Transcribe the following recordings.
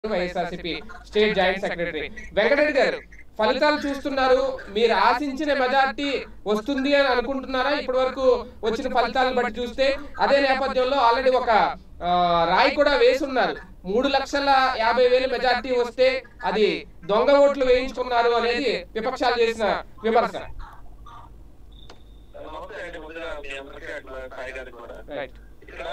YSRCP state joint secretary Venkata Reddy గారు ఫలితాలు చూస్తున్నారు మీరు ఆశించిన మెజార్టీ వస్తుంది అని అనుకుంటున్నారా ఇప్పటి వరకు వచ్చిన ఫలితాలను బట్టి చూస్తే అదే నేపథ్యంలో ఆల్రెడీ ఒక ఆ, రాయి కూడా వేసున్నారు మూడు లక్షల యాభై వేలు మెజార్టీ వస్తే అది దొంగ ఓట్లు వేయించుకున్నారు అనేది విపక్షాలు చేసిన విమర్శ నమస్తే అండి ముందుగా మీ అందరికీ అట్లా సాయి గారికి కూడా రైట్ ఇక్కడ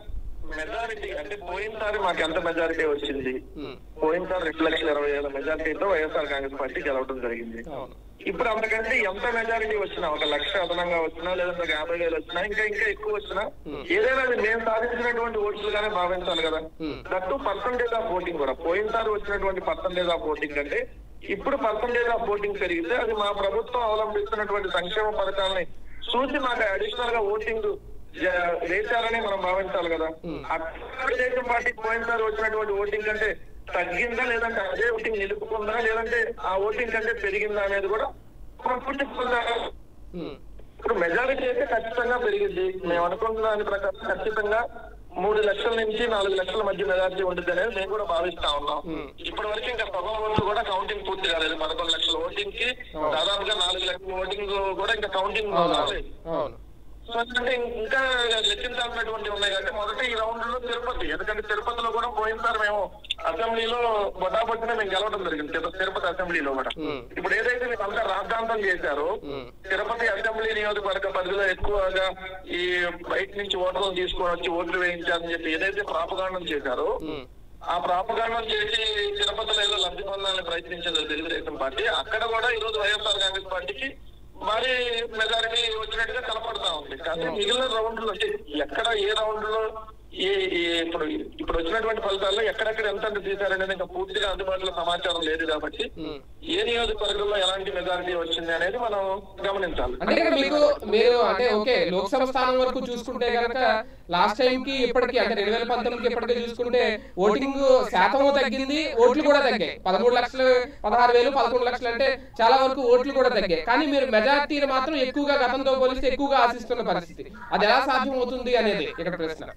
మెజారిటీ అంటే పోయినసారి మాకు ఎంత మెజారిటీ వచ్చింది పోయినసారి రెండు లక్షల ఇరవై ఏళ్ళ మెజారిటీతో వైఎస్ఆర్ కాంగ్రెస్ పార్టీ గెలవడం జరిగింది అవును ఇప్పుడు అంతకంటే ఎంత మెజారిటీ వచ్చినా ఒక లక్ష అదనంగా వచ్చినా లేదంటే ఒక యాభై వేలు వచ్చినా ఇంకా ఇంకా ఎక్కువ వచ్చినా Hmm. ఏదైనా అది మేము సాధించినటువంటి ఓట్లుగానే భావించాలి కదా Hmm. That percentage of voting కూడా పోయినసారి వచ్చినటువంటి పర్సంటేజ్ ఆఫ్ ఓటింగ్ అంటే ఇప్పుడు పర్సంటేజ్ ఆఫ్ ఓటింగ్ పెరిగితే అది మా ప్రభుత్వం అవలంబిస్తున్నటువంటి సంక్షేమ పథకాలని చూసి మాకు అడిషనల్ గా ఓటింగ్ జ- వేశారని మనం భావించాలి కదా Hmm. అక్కడ తెలుగుదేశం పార్టీకి పోయినసారి వచ్చినటువంటి ఓటింగ్ కంటే తగ్గిందా లేదంటే అదే ఓటింగ్ నిలుపుకుందా లేదంటే ఆ ఓటింగ్ కంటే పెరిగిందా అనేది కూడా మనం పూర్తి పొందాలి. ఉమ్. ఇప్పుడు మెజారిటీ అయితే ఖచ్చితంగా పెరిగింది మేము అనుకుంటున్న దాని ప్రకారం ఖచ్చితంగా మూడు లక్షల నుంచి నాలుగు లక్షల మధ్య మెజారిటీ ఉంటుంది అనేది మేము కూడా భావిస్తా ఉన్నాం Hmm. ఇప్పటి వరకు ఇంకా సభ ఓట్లు కూడా కౌంటింగ్ పూర్తి కాలేదు పదకొండు లక్షల ఓటింగ్ కి Oh. దాదాపుగా నాలుగు లక్షల ఓటింగ్ కూడా ఇంకా కౌంటింగ్ అవును కాలేదు అవును సో అంటే ఇంకా లెక్కించాల్సినటువంటి ఉన్నాయి అంటే మొదట ఈ రౌండ్ లో తిరుపతి ఎందుకంటే తిరుపతిలో కూడా పోయినసారి మేము అసెంబ్లీలో బొటాబొట్టిన మేము గెలవడం జరిగింది తిరు- తిరుపతి అసెంబ్లీలో కూడా Hmm. ఇప్పుడు ఏదైతే మీరు అంతా రాద్ధాంతం చేశారో Hmm. తిరుపతి అసెంబ్లీ నియోజకవర్గ పరిధిలో ఎక్కువగా ఈ బయట నుంచి ఓటర్లు తీసుకొని వచ్చి ఓట్లు వేయించాలని చెప్పి ఏదైతే ప్రాపగాండం చేశారో ఉమ్. ఆ ప్రాపగాండం చేసి తిరుపతిలో ఏదో లబ్ధి పొందాలని ప్రయత్నించలేదు తెలుగుదేశం పార్టీ అక్కడ కూడా ఈ రోజు వైఎస్ఆర్ కాంగ్రెస్ పార్టీకి మరి మెజారిటీ వచ్చినట్టుగా కనపడతా ఉంది కానీ మిగిలిన రౌండ్లు అంటే ఎక్కడ ఏ రౌండ్ లో ఏ ఏ- ఇప్పుడు ఇప్పుడు వచ్చినటువంటి ఫలితాల్లో ఎక్కడెక్కడ ఎంత ఎంత తీశారనేది ఇంకా పూర్తిగా అందుబాటులో సమాచారం లేదు కాబట్టి ఉమ్. ఏ నియోజకవర్గంలో ఎలాంటి మెజారిటీ వచ్చింది అనేది మనం గమనించాలి అంటే ఇక్కడ మీకు మీరు అంటే ఓకే లోక్సభ స్థానం వరకు చూసుకుంటే గనక లాస్ట్ టైం కి ఇప్పటికి అంటే రెండు వేల పంతొమ్మిదికి ఇప్పటికి చూసుకుంటే ఓటింగ్ శాతము తగ్గింది ఓట్లు కూడా తగ్గాయి పదమూడు లక్షలు పదహారు వేలు పదకొండు లక్షలు అంటే చాలా వరకు ఓట్లు కూడా తగ్గాయి కానీ మీరు మెజార్టీని మాత్రం ఎక్కువగా గతంతో పోలిస్తే ఎక్కువగా ఆశిస్తున్న పరిస్థితి అది ఎలా సాధ్యం అవుతుంది అనేది ఇక్కడ ప్రశ్న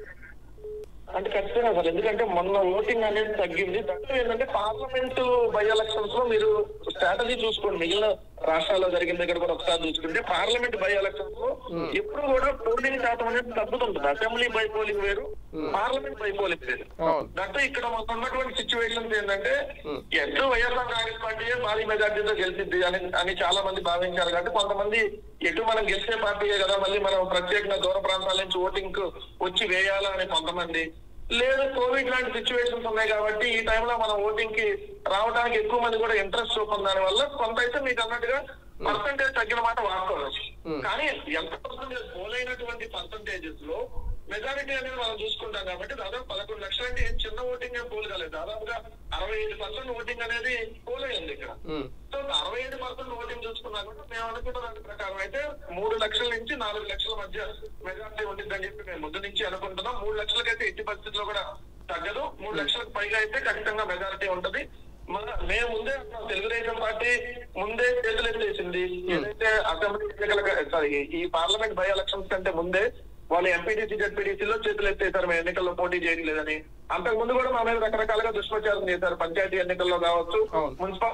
అంటే ఖచ్చితంగా సార్ ఎందుకంటే మొన్న ఓటింగ్ అనేది తగ్గింది దట్టు ఏంటంటే పార్లమెంట్ బై ఎలక్షన్స్ లో మీరు స్ట్రాటజీ చూసుకోండి మిగిలిన రాష్ట్రాల్లో జరిగిన దగ్గర కూడా ఒకసారి చూసుకుంటే పార్లమెంట్ బై ఎలక్షన్స్ లో ఎప్పుడు కూడా పోలింగ్ శాతం అనేది తగ్గుతుంటుంది అసెంబ్లీ బై పోలింగ్ వేరు Hmm. పార్లమెంట్ బై పోలింగ్ వేరు అవును దట్టు ఇక్కడ మనకు ఉన్నటువంటి సిచ్యువేషన్స్ ఏంటంటే Hmm. ఎటు వైఎస్ఆర్ కాంగ్రెస్ పార్టీయే భారీ మెజార్టీతో గెలిచింది అని అని చాలా మంది భావించారు కాబట్టి కొంతమంది ఎటు మనం గెలిచే పార్టీయే కదా మళ్ళీ మనం ప్రత్యేకంగా దూర ప్రాంతాల నుంచి ఓటింగ్ కు వచ్చి వేయాలా అని కొంతమంది లేదు కోవిడ్ లాంటి సిచ్యువేషన్స్ ఉన్నాయి కాబట్టి ఈ టైంలో మనం ఓటింగ్ కి రావడానికి ఎక్కువ మంది కూడా ఇంట్రెస్ట్ చూపం దాని వల్ల కొంత అయితే మీకు అన్నట్టుగా పర్సంటేజ్ తగ్గిన మాట వాస్తవం Hmm. కానీ ఎంత పర్సంటేజ్ పోలైనటువంటి పర్సంటేజెస్ లో మెజారిటీ అనేది మనం చూసుకుంటాం కాబట్టి దాదాపు పదకొండు లక్షలు అంటే ఏం చిన్న ఓటింగ్ ఏం పోల్ కాలేదు దాదాపుగా అరవై ఐదు పర్సెంట్ ఓటింగ్ అనేది పోల్ అయింది ఇక్కడ ఉమ్. సో అరవై ఐదు పర్సెంట్ ఓటింగ్ చూసుకున్నా కూడా మేము అనుకున్న దాని ప్రకారం అయితే మూడు లక్షల నుంచి నాలుగు లక్షల మధ్య మెజారిటీ ఉంటుందని చెప్పి మేము ముందు నుంచి అనుకుంటున్నాం మూడు లక్షలకైతే ఎట్టి పరిస్థితుల్లో కూడా తగ్గదు మూడు లక్షలకు పైగా అయితే ఖచ్చితంగా మెజారిటీ ఉంటది మన మేము ముందే అన్నాం, తెలుగుదేశం పార్టీ ముందే చేతులు ఎత్తేసింది ఏదైతే అసెంబ్లీ ఎన్నికల సారీ ఈ పార్లమెంట్ బై ఎలక్షన్స్ కంటే ముందే వాళ్ళు ఎంపీటీసీ జడ్పీటీసీలో చేతులు ఎత్తేసారు మేము ఎన్నికల్లో పోటీ చేయట్లేదని అంతకు ముందు కూడా మా మీద రకరకాలుగా దుష్ప్రచారం చేశారు పంచాయతీ ఎన్నికల్లో కావచ్చు అవును. మున్సిపల్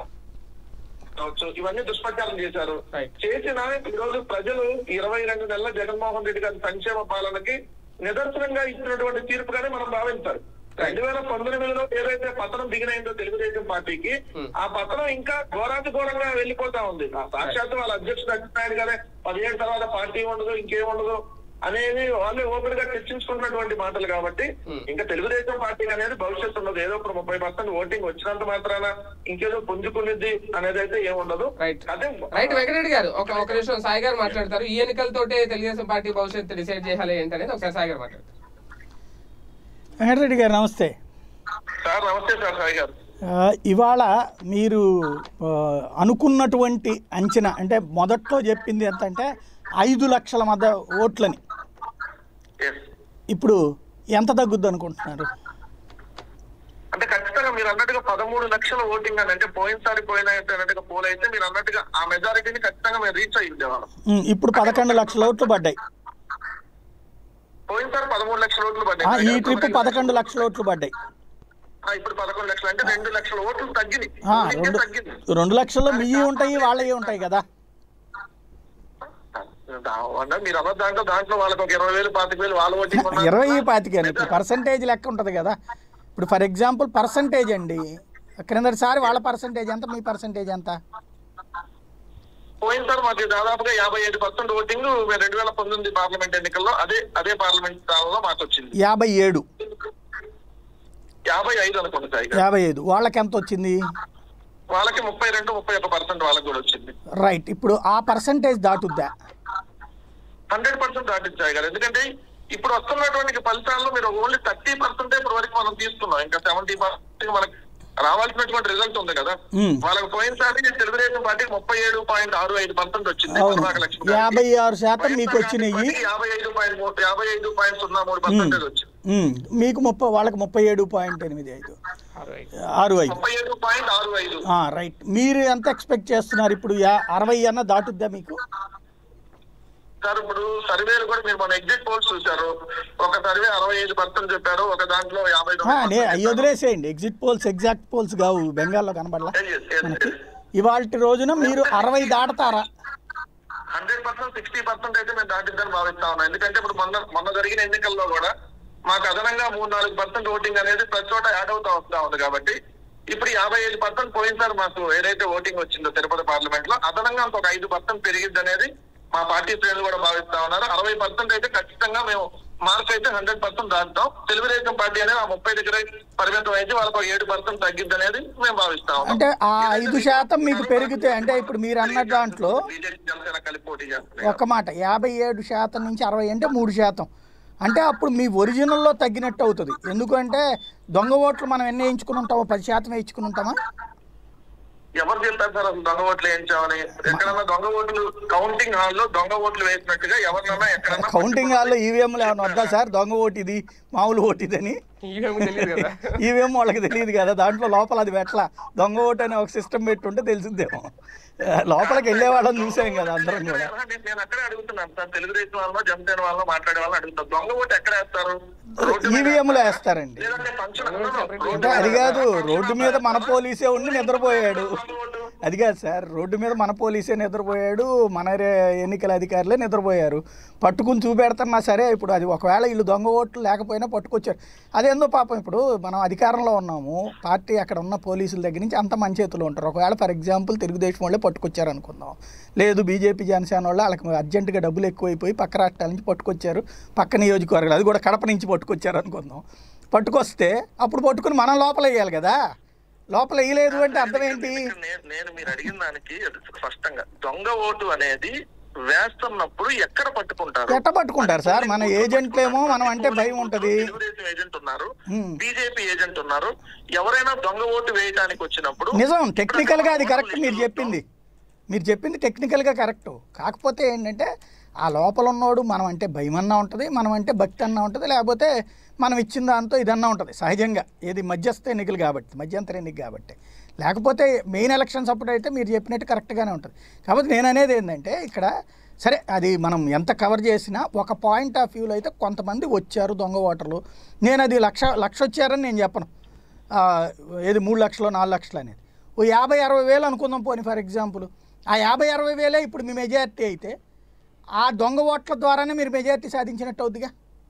కావచ్చు ఇవన్నీ దుష్ప్రచారం చేశారు Right. చేసిన ఈ రోజు ప్రజలు ఇరవై రెండు నెలల జగన్మోహన్ రెడ్డి గారి సంక్షేమ పాలనకి నిదర్శనంగా ఇచ్చినటువంటి తీర్పుగానే మనం భావించాలి రెండు వేల పంతొమ్మిదిలో ఏదైతే పతనం బిగినైందో తెలుగుదేశం పార్టీకి Hmm. ఆ పతనం ఇంకా ఘోరాతి ఘోరంగా వెళ్ళిపోతా ఉంది ఆ సాక్షాత్తు వాళ్ళ అధ్యక్షుడు అచ్చెన్నాయుడు గారే పదిహేడు తర్వాత పార్టీ ఉండదు ఇంకేం ఉండదు అనేది వాళ్ళే ఓపెన్ గా చర్చించుకున్నటువంటి మాటలు కాబట్టి Hmm. ఇంకా తెలుగుదేశం పార్టీకి అనేది భవిష్యత్తు ఉండదు ఏదో ఇప్పుడు ముప్పై పర్సెంట్ ఓటింగ్ వచ్చినంత మాత్రాన ఇంకేదో పుంజుకునేది అనేది అయితే ఏముండదు రైట్ అదే రైట్ వెంకటరెడ్డి గారు ఒక ఒక నిమిషం సాయి గారు మాట్లాడతారు ఈ ఎన్నికలతోటే తెలుగుదేశం పార్టీ భవిష్యత్తు డిసైడ్ చేయాలి ఏంటనేది ఒకసారి సాయి గారు మాట్లాడతారు వెంకటరెడ్డి గారు నమస్తే సార్ నమస్తే సార్ సాయి గారు ఆ, ఇవాళ మీరు ఆ, అనుకున్నటువంటి అంచనా అంటే మొదట్లో చెప్పింది ఎంత అంటే ఐదు లక్షల మధ్య ఓట్లని Yes. ఇప్పుడు ఎంత తగ్గుద్ది అనుకుంటున్నారు అంటే ఖచ్చితంగా మీరు అన్నట్టుగా పదమూడు లక్షల ఓటింగ్ అని అంటే పోయినసారి పోయిన అన్నట్టుగా పోల్ అయితే మీరు అన్నట్టుగా ఆ మెజారిటీని ఖచ్చితంగా మీరు రీచ్ అయ్యి ఉండేవాళ్ళం ఉమ్, ఇప్పుడు పదకొండు లక్షల ఓట్లు పడ్డాయి పోయినసారి పదమూడు లక్షల ఓట్లు ఆ, పడ్డాయి ఈ ట్రిప్ పదకొండు లక్షల ఓట్లు పడ్డాయి ఆ, ఇప్పుడు పదకొండు లక్షలు అంటే రెండు లక్షల ఓట్లు తగ్గినాయి ఆ, ఊరికే రెండు తగ్గింది రెండు లక్షల్లో మీవి ఉంటాయి వాళ్ళవి ఉంటాయి కదా దా- అంటే మీరు అన్న దాంట్లో దాంట్లో వాళ్ళకి ఒక ఇరవై వేలు పాతిక వేలు వాళ్ళ ఓటింగ్ ఉన్నారు. ఇరవై పాతికేను ఇప్పుడు పర్సంటేజ్ లెక్క ఉంటుంది కదా ఇప్పుడు ఫర్ ఎగ్జాంపుల్ పర్సంటేజ్ అండి క్రిందటిసారి వాళ్ళ పర్సంటేజ్ ఎంత మీ పర్సంటేజ్ ఎంత పోయిన సార్ మాకు దాదాపుగా యాభై ఐదు పర్సెంట్ ఓటింగ్ రెండు వేల పంతొమ్మిది పార్లమెంట్ ఎన్నికల్లో అదే అదే పార్లమెంట్ స్థానంలో మాకు వచ్చింది యాభై ఏడు యాభై ఐదు అనుకోండి సార్ ఇక. యాభై ఐదు వాళ్ళకి ఎంత వచ్చింది వాళ్ళకి ముప్పై రెండు ముప్పై ఒక పర్సెంట్ వాళ్ళకి కూడా వచ్చింది రైట్ ఇప్పుడు ఆ పర్సంటేజ్ దాటుద్దా హండ్రెడ్ పర్సెంట్ దాటించాయి కదా ఎందుకంటే ఇప్పుడు వస్తున్నటువంటి ఫలితాల్లో మీరు ఓన్లీ థర్టీ పర్సెంట్ ఇప్పటి వరకు మనం తీసుకున్నాం ఇంకా సెవెంటీ పర్సెంట్ మనకి రావాల్సినటువంటి రిజల్ట్ ఉంది కదా మ్మ్. వాళ్ళకి పోయినసారి తెలుగుదేశం పార్టీ ముప్పై ఏడు పాయింట్ ఆరు ఐదు పర్సెంట్ వచ్చింది అవును కరుణాకర్ లక్ష్మి గారికి. యాభై ఆరు శాతం మీకు వచ్చినాయి వైఎస్ఆర్ యాభై ఐదు పాయింట్ మూడు యాభై ఐదు పాయింట్ సున్నా మూడు పర్సెంటేజ్ వచ్చింది ఉమ్, మీకు ముప్పై వాళ్ళకి ముప్పై ఏడు పాయింట్ ఎనిమిది ఐదు Alright. ఆరు ఐదు ముప్పై ఏడు పాయింట్ ఆరు ఐదు ఆ, రైట్ మీరు ఎంత ఎక్స్పెక్ట్ చేస్తున్నారు ఇప్పుడు యా అరవై అన్న దాటుద్దా మీకు సార్ ఇప్పుడు సర్వేలు కూడా మీరు మన ఎగ్జిట్ పోల్స్ చూశారు ఒక సర్వే అరవై ఐదు పర్సెంట్ చెప్పారు ఒక దాంట్లో యాభై ఆ, నే అవి వదిలేసేయండి ఎగ్జిట్ పోల్స్ ఎగ్జాక్ట్ పోల్స్ కావు బెంగాల్లో కనబడలా మనకి ఇవాళ రోజున మీరు అరవై దాటతారా హండ్రెడ్ పర్సెంట్ సిక్స్టీ పర్సెంట్ అయితే మేము దాటిద్దని భావిస్తా ఉన్నాం ఎందుకంటే ఇప్పుడు మొన్న మొన్న జరిగిన ఎన్నికల్లో కూడా మాకు అదనంగా మూడు నాలుగు పర్సెంట్ ఓటింగ్ అనేది ప్రతి చోట యాడ్ అవుతా వస్తా ఉంది కాబట్టి ఇప్పుడు యాభై ఐదు పర్సెంట్ పోయినసారి మాకు ఏదైతే ఓటింగ్ వచ్చిందో తిరుపతి పార్లమెంట్ లో అదనంగా ఇంకొక ఐదు పర్సెంట్ పెరిగిద్ది అనేది మా పార్టీ శ్రేణులు కూడా భావిస్తా ఉన్నారు అరవై పర్సెంట్ అయితే ఖచ్చితంగా మేము మార్క్ అయితే హండ్రెడ్ పర్సెంట్ దాటుతాం తెలుగుదేశం పార్టీ అనేది ఆ ముప్పై దగ్గర పరిమితం అయితే వాళ్ళకి ఒక ఏడు పర్సెంట్ తగ్గిద్ది అనేది మేము భావిస్తా ఉన్నాం అంటే ఆ ఐదు శాతం మీకు పెరిగితే అంటే ఇప్పుడు మీరు అన్న దాంట్లో బీజేపీ జనసేన కలిపి పోటీ చేస్తున్నాయి ఒక మాట యాభై ఏడు శాతం నుంచి అరవై అంటే మూడు శాతం అంటే అప్పుడు మీ ఒరిజినల్లో తగ్గినట్టు అవుతుంది ఎందుకంటే దొంగ ఓట్లు మనం ఎన్ని వేయించుకుని ఉంటామో పది శాతం వేయించుకుని ఉంటామా ఎవరు చెప్తారు సార్ అసలు దొంగ ఓట్లు వేయించామని ఎక్కడన్నా దొంగ ఓట్లు కౌంటింగ్ హాల్లో దొంగ ఓట్లు వేసినట్టుగా ఎవరినన్నా ఎక్కడన్నా కౌంటింగ్ హాల్లో ఈవీఎంలు ఏమైనా వద్దా సార్ దొంగ ఓటు ఇది మామూలు ఓటు ఇదని ఇవేమో తెలియదు కదా ఈవీఎం వాళ్ళకి తెలియదు కదా దాంట్లో లోపల అది పెట్టలా దొంగ ఓటు అనే ఒక సిస్టమ్ పెట్టుంటే తెలిసిద్దేమో ఆ, లోపలికి వెళ్ళే వాళ్ళని చూసాం కదా అందరం కూడా నేను నేను అక్కడే అడుగుతున్నాను సార్ తెలుగుదేశం వాళ్ళలో జనసేన వాళ్ళలో మాట్లాడే వాళ్ళని అడుగుతాను దొంగ ఓటు ఎక్కడ వేస్తారు రోడ్డు మీద ఈవీఎంలో వేస్తారండి లేదంటే ఫంక్షన్ అంటే అది కాదు రోడ్డు మీద మన పోలీసే ఉండి నిద్రపోయాడు దొంగ ఓటు అది కాదు సార్ రోడ్డు మీద మన పోలీసే నిద్రపోయాడు మన రే- ఎన్నికల అధికారులే నిద్రపోయారు పట్టుకుని చూపెడుతున్నా సరే ఇప్పుడు అది ఒకవేళ వీళ్ళు దొంగ ఓట్లు లేకపోయినా పట్టుకొచ్చారు అదేందో పాపం ఇప్పుడు మనం అధికారంలో ఉన్నాము పార్టీ అక్కడ ఉన్న పోలీసుల దగ్గర నుంచి అంత మన చేతిలో ఉంటారు ఒకవేళ ఫర్ ఎగ్జాంపుల్ తెలుగుదేశం వాళ్ళే పట్టుకొచ్చారు అనుకుందాం లేదు బీజేపీ జనసేన వాళ్ళు వాళ్ళకి అర్జెంటుగా డబ్బులు ఎక్కువైపోయి పక్క రాష్ట్రాల నుంచి పట్టుకొచ్చారు పక్క నియోజకవర్గాలు అది కూడా కడప నుంచి పట్టుకొచ్చారు అనుకుందాం పట్టుకొస్తే అప్పుడు పట్టుకుని మనం లోపల వేయాలి కదా లోపల వేయలేదు అంటే అర్థం ఏంటి నేను నేను మీరు అడిగిన దానికి అది స్పష్టంగా దొంగ ఓటు అనేది వేస్తున్నప్పుడు ఎక్కడ పట్టుకుంటారు ఎట్ట పట్టుకుంటారు సార్ మన ఏజెంట్లేమో మనం అంటే భయం ఉంటది తెలుగుదేశం ఏజెంట్ ఉన్నారు హ్మ్. బీజేపీ ఏజెంట్ ఉన్నారు ఎవరైనా దొంగ ఓటు వేయడానికి వచ్చినప్పుడు నిజం టెక్నికల్గా అది కరెక్ట్ మీరు చెప్పింది మీరు చెప్పింది టెక్నికల్గా కరెక్ట్ కాకపోతే ఏంటంటే ఆ లోపల ఉన్నోడు మనం అంటే భయం అన్నా ఉంటుంది మనం అంటే భక్తి అన్నా ఉంటుంది లేకపోతే మనం ఇచ్చిన దాంతో ఇదన్నా ఉంటుంది సహజంగా ఏది మధ్యస్థ ఎన్నికలు కాబట్టి మధ్యంతర ఎన్నిక కాబట్టి లేకపోతే మెయిన్ ఎలక్షన్స్ అప్పుడు అయితే మీరు చెప్పినట్టు కరెక్ట్గానే ఉంటుంది కాబట్టి నేను అనేది ఏంటంటే ఇక్కడ సరే అది మనం ఎంత కవర్ చేసినా ఒక పాయింట్ ఆఫ్ వ్యూలో అయితే కొంతమంది వచ్చారు దొంగ ఓటర్లు నేను అది లక్ష లక్ష వచ్చారని నేను చెప్పను ఆ, ఏది మూడు లక్షలు నాలుగు లక్షలు అనేది ఓ యాభై అరవై వేలు అనుకుందాం పోనీ ఫర్ ఎగ్జాంపుల్ ఆ యాభై అరవై వేలే ఇప్పుడు మీ మెజారిటీ అయితే ఆ దొంగ ఓట్ల ద్వారానే మీరు మెజారిటీ సాధించినట్టు అవుద్దిగా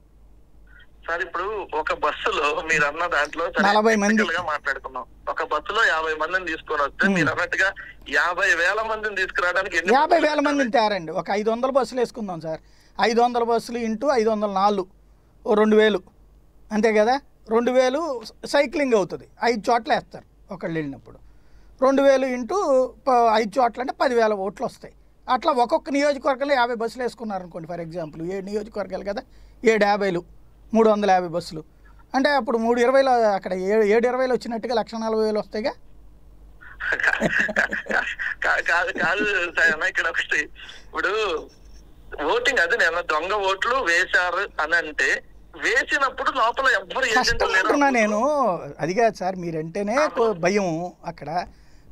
సార్ ఇప్పుడు ఒక బస్సులో మీరు అన్న దాంట్లో సరే, నలభై మంది. technical గా మాట్లాడుకున్నాం ఒక బస్సులో యాభై మందిని తీసుకొని వస్తే మీరు అన్నట్టుగా యాభై వేల మందిని తీసుకురావడానికి ఎన్ని యాభై వేల మందిని తేరండి ఒక ఐదు వందల బస్సులు వేసుకుందాం సార్ ఐదు వందల బస్సులు ఇంటూ ఐదు వందల నాలుగు ఓ రెండు వేలు అంతే కదా రెండు వేలు సైక్లింగ్ అవుతుంది ఐదు చోట్ల వేస్తారు ఒకళ్ళు వెళ్ళినప్పుడు రెండు వేలు ఇంటూ ప- ఐదు చోట్ల అంటే పదివేల ఓట్లు వస్తాయి అట్లా ఒక్కొక్క నియోజకవర్గంలో యాభై బస్సులు వేసుకున్నారు అనుకోండి ఫర్ ఎగ్జాంపుల్ ఏడు నియోజకవర్గాలు కదా ఏడు యాభైలు మూడు వందల యాభై బస్సులు అంటే అప్పుడు మూడు ఇరవైలో అక్కడ ఏడు ఏడు ఇరవైలో వచ్చినట్టుగా లక్ష నలభై వేలు వస్తాయిగా కా- కాదు కాదు సార్ అన్న ఇక్కడ ఒకటి ఇప్పుడు ఓటింగ్ అది నేను దొంగ ఓట్లు వేశారు అని అంటే వేసినప్పుడు లోపల ఎవ్వరు ఏజెంట్ లేరు కష్టపడుతున్నా నేను అది కాదు సార్ మీరంటేనే కొ- భయం అక్కడ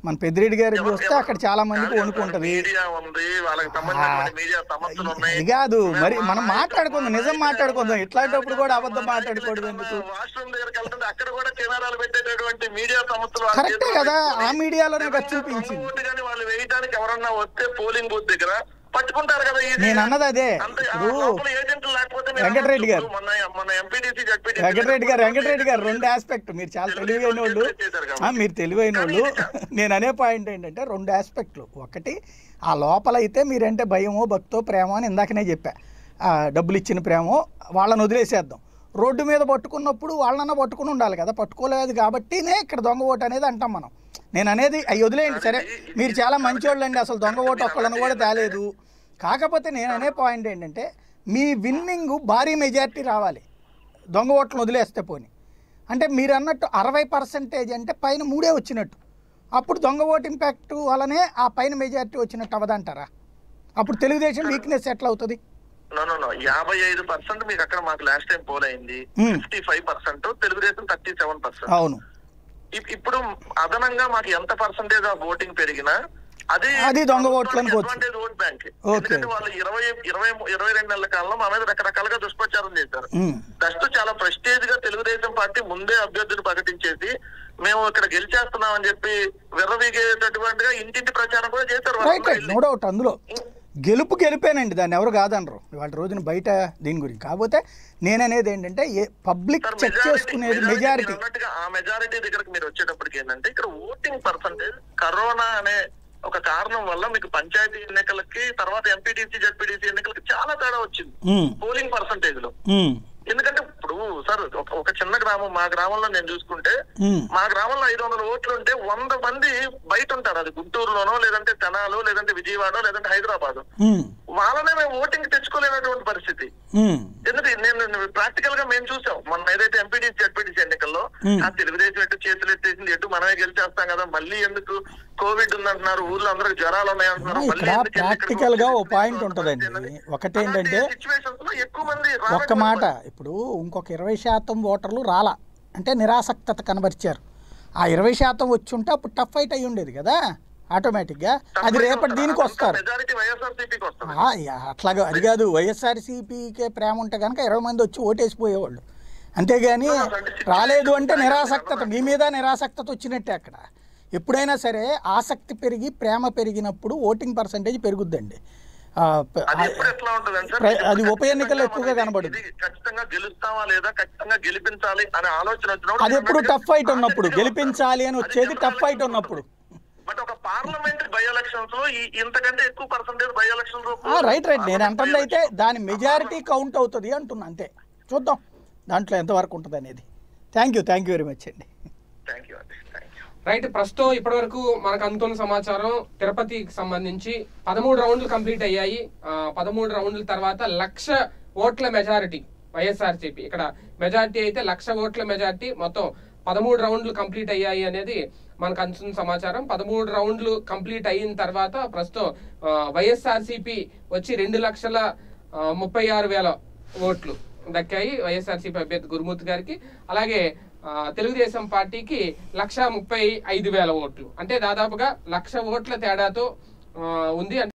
మన పెద్దిరెడ్డి గారికి వస్తే అక్కడ చాలా మందికి వణుకుంటది మీడియా ఉంది వాళ్ళకి సంబంధించిన మీడియా సంస్థలు ఉన్నాయి అది కాదు మరి మనం మాట్లాడుకుందాం నిజం మాట్లాడుకుందాం ఇట్లాంటప్పుడు కూడా అబద్ధం మాట్లాడకూడదు ఎందుకు వాష్రూమ్ దగ్గరికి వెళ్తుంటే అక్కడ కూడా కెమెరాలు పెట్టేటటువంటి మీడియా సంస్థలు వాళ్ళ కరెక్టే చేతిలో కదా ఆ పెట్టుకొని మీడియాలోనే కదా తెలంగాణ చూపించింది ఓటు కానీ వాళ్ళు వేయడానికి ఎవరన్నా వస్తే పోలింగ్ బూత్ దగ్గర పట్టుకుంటారు కదా ఈజీగా. నేను అన్నది అదే అంతే, ఆ ఇప్పుడు లోపల ఏజెంట్లు లేకపోతే మీరు వెంకటరెడ్డి గారు. మొన్న మొన్న ఎంపీటీసీ జడ్పీటీసీ వెంకటరెడ్డి గారు వెంకటరెడ్డి గారు రెండు ఆస్పెక్ట్ మీరు చాలా తెలివైన వాళ్ళు ఆ, మీరు తెలివైన వాళ్ళు నేను అనే పాయింట్ ఏంటంటే రెండు ఆస్పెక్ట్లు ఒకటి ఆ లోపల అయితే మీరంటే భయమో భక్తో ప్రేమో అని ఇందాకనే చెప్పా ఆ, డబ్బులు ఇచ్చిన ప్రేమో వాళ్ళని వదిలేసేద్దాం రోడ్డు మీద పట్టుకున్నప్పుడు వాళ్ళన్న పట్టుకుని ఉండాలి కదా పట్టుకోలేదు కాబట్టినే ఇక్కడ దొంగ ఓటు అనేది అంటాం మనం నేను అనేది అవి వదిలేయండి సరే మీరు చాలా మంచోళ్ళు అండి అసలు దొంగ ఓటు ఒక్కళ్ళని కూడా తేలేదు కాకపోతే నేను అనే పాయింట్ ఏంటంటే మీ విన్నింగ్ భారీ మెజారిటీ రావాలి దొంగ ఓట్లను వదిలేస్తే పోని అంటే మీరు అన్నట్టు అరవై పర్సెంటేజ్ అంటే పైన మూడే వచ్చినట్టు అప్పుడు దొంగ ఓటు ఇంపాక్ట్ వల్లనే ఆ పైన మెజారిటీ వచ్చినట్టు అవదంటారా అప్పుడు తెలుగుదేశం వీక్నెస్ ఎట్లా అవుతుంది నో నో నో యాభై ఐదు పర్సెంట్ మీకు అక్కడ మాకు లాస్ట్ టైం పోల్ అయింది Hmm. Fifty five percent Telugu Desam thirty seven percent అవును ఇప్పుడు అదనంగా మాకు ఎంత పర్సెంటేజ్ ఆఫ్ ఓటింగ్ పెరిగినా అది అది దొంగ ఓట్లు అనుకోవచ్చు. Advantage vote bank Okay. ఎందుకంటే వాళ్ళు ఇరవై ఇరవై ఇరవై రెండు నెలల కాలంలో మా మీద రకరకాలుగా దుష్ప్రచారం చేశారు ఉమ్. ఫస్ట్ చాలా ప్రెస్టేజ్ గా తెలుగుదేశం పార్టీ ముందే అభ్యర్థులు ప్రకటించేసి మేము ఇక్కడ గెలిచేస్తున్నాం అని చెప్పి విర్రవీగేటటువంటిగా ఇంటింటి ప్రచారం కూడా చేశారు రైట్ వాళ్ళందరూ రైట్ నో డౌట్ అందులో గెలుపు గెలిపేనండి దాన్ని ఎవరు కాదనరు వాళ్ళ రోజున బయట దీని గురించి కాకపోతే నేననేది ఏంటంటే ఏ పబ్లిక్ సార్, చెక్ majority- చేసుకునేది majority మెజారిటీ మీరు అన్నట్టుగా ఆ మెజారిటీ దగ్గరకు మీరు వచ్చేటప్పటికి ఏంటంటే ఇక్కడ ఓటింగ్ పర్సంటేజ్ కరోనా అనే ఒక కారణం వల్ల మీకు పంచాయతీ ఎన్నికలకి తర్వాత ఎంపీటీసీ జడ్పీటీసీ ఎన్నికలకి చాలా తేడా వచ్చింది పోలింగ్ పర్సంటేజ్ లో ఎందుకంటే ఇప్పుడు సార్ ఒక- ఒక చిన్న గ్రామం మా గ్రామంలో నేను చూసుకుంటే మా గ్రామంలో ఐదు వందల ఓట్లు ఉంటే వంద మంది బయట ఉంటారు అది గుంటూరులోనో లేదంటే తెనాలు లేదంటే విజయవాడ లేదంటే హైదరాబాద్ వాళ్ళనే మేము ఓటింగ్ తెచ్చుకోలేనటువంటి పరిస్థితి ఎందుకంటే నేను ప్రాక్టికల్ గా మేము చూసాం మొన్న ఏదైతే ఎంపీటీసీ జడ్పీటీసీ ఎన్నికల్లో ఆ తెలుగుదేశం ఎటు చేతులు ఎత్తేసింది ఎటు మనమే గెలిచేస్తాం కదా మళ్ళీ ఎందుకు కోవిడ్ ఉందంటున్నారు ఊర్లో అందరికి జ్వరాలు ఉన్నాయంటున్నారు మళ్ళీ ఇక్కడ ఎందుకు ఎన్నికలకు ప్రాక్టికల్ గా ఓ పోతుంది? పాయింట్ ఉంటుందండి ఒకటేంటంటే అలాంటి situations లో ఎక్కువ మంది ఒక్క రానటువంటి మాట ఇప్పుడు ఇంకొక ఇరవై శాతం ఓటర్లు రాలా అంటే నిరాసక్తత కనబరిచారు ఆ ఇరవై శాతం వచ్చి ఉంటే అప్పుడు టఫ్ ఫైట్ అయ్యి ఉండేది కదా ఆటోమేటిక్గా అది రేపటి దీనికి వస్తారు మెజారిటీ వైఎస్ఆర్సీపీకి వస్తుంది ఆ, యా, అట్లాగా అది కాదు వైఎస్ఆర్సీపీకే ప్రేమ ఉంటే కనుక ఇరవై మంది వచ్చి ఓటేసిపోయేవాళ్ళు అంతేగాని రాలేదు అంటే నిరాసక్తత మీ మీద నిరాసక్తత వచ్చినట్టే అక్కడ ఎప్పుడైనా సరే ఆసక్తి పెరిగి ప్రేమ పెరిగినప్పుడు ఓటింగ్ పర్సంటేజ్ పెరుగుద్దండి ఆ, ప- అది ఎప్పుడు ఎట్లా ఉంటుంది అంటే ప్ర- అది ఉప ఎన్నికల్లో ఎక్కువగా కనబడుతుంది. ఇది ఖచ్చితంగా గెలుస్తామా లేదా ఖచ్చితంగా గెలిపించాలి అనే ఆలోచన వచ్చినప్పుడు అది ఎప్పుడు టఫ్ ఫైట్ ఉన్నప్పుడు గెలిపించాలి అని వచ్చేది టఫ్ ఫైట్ ఉన్నప్పుడు బట్ ఒక పార్లమెంట్ బై ఎలక్షన్స్ లో ఈ- ఇంతకంటే ఎక్కువ పర్సంటేజ్ బై ఎలక్షన్స్ ఆ, రైట్ రైట్ నేను అంటుంది అయితే దాని మెజారిటీ కౌంట్ అవుతుంది అంటున్నా అంతే చూద్దాం దాంట్లో ఎంతవరకు ఉంటుంది అనేది thank you thank you very much అండి థ్యాంక్ యూ అండి థ్యాంక్ యూ రైట్ ప్రస్తుతం ఇప్పటివరకు మనకు అందుతున్న సమాచారం తిరుపతికి సంబంధించి పదమూడు రౌండ్లు కంప్లీట్ అయ్యాయి ఆ, పదమూడు రౌండ్ల తర్వాత లక్ష ఓట్ల మెజారిటీ వైఎస్ఆర్సీపీ ఇక్కడ మెజారిటీ అయితే లక్ష ఓట్ల మెజారిటీ మొత్తం పదమూడు రౌండ్లు కంప్లీట్ అయ్యాయి అనేది మనకు అందుతున్న సమాచారం పదమూడు రౌండ్లు కంప్లీట్ అయిన తర్వాత ప్రస్తుతం వైఎస్ఆర్సీపీ వచ్చి రెండు లక్షల ఆ, ముప్పై ఆరు వేల ఓట్లు దక్కాయి వైఎస్ఆర్సీపీ అభ్యర్థి గురుమూర్తి గారికి అలాగే ఆ, తెలుగుదేశం పార్టీకి లక్ష ముప్పై ఐదు వేల ఓట్లు అంటే దాదాపుగా లక్ష ఓట్ల తేడాతో ఆ, ఉంది